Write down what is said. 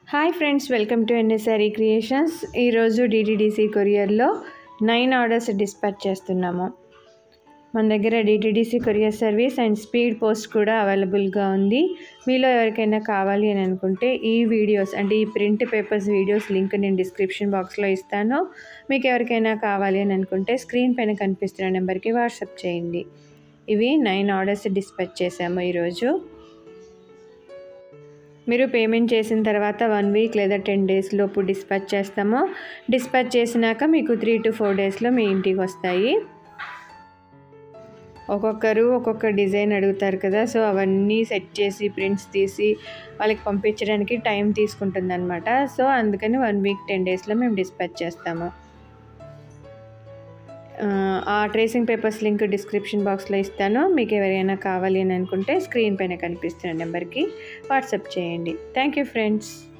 hi friends welcome to N S R E creations ఈరోజు DTDC కొరియర్లో nine orders dispatch చేస్తున్నాము మన దగ్గర DTDC courier service and speed post కూడా అవైలబుల్గా ఉంది మీలో ఎవరికైనా కావాలి అని అనుకుంటే ఈ వీడియోస్ అంటే ఈ ప్రింట్ పేపర్స్ వీడియోస్ లింక్ నేను డిస్క్రిప్షన్ బాక్స్లో ఇస్తాను మీకు ఎవరికైనా కావాలి అని అనుకుంటే స్క్రీన్ పైన కనిపిస్తున్న నెంబర్కి వాట్సాప్ చేయండి ఇవి నైన్ ఆర్డర్స్ డిస్పాచ్ చేసాము ఈరోజు మీరు పేమెంట్ చేసిన తర్వాత వన్ వీక్ లేదా టెన్ డేస్ లోపు డిస్పాచ్ చేస్తాము డిస్పాచ్ చేసినాక మీకు త్రీ టు ఫోర్ డేస్లో మీ ఇంటికి వస్తాయి ఒక్కొక్కరు ఒక్కొక్క డిజైన్ అడుగుతారు కదా సో అవన్నీ సెట్ చేసి ప్రింట్స్ తీసి వాళ్ళకి పంపించడానికి టైం తీసుకుంటుంది అనమాట సో అందుకని వన్ వీక్ టెన్ డేస్లో మేము డిస్పాచ్ చేస్తాము ఆ ట్రేసింగ్ పేపర్స్ లింక్ డిస్క్రిప్షన్ బాక్స్లో ఇస్తాను మీకు ఎవరైనా కావాలి అని అనుకుంటే స్క్రీన్ పైన కనిపిస్తున్న నెంబర్కి వాట్సాప్ చేయండి థ్యాంక్ యూ ఫ్రెండ్స్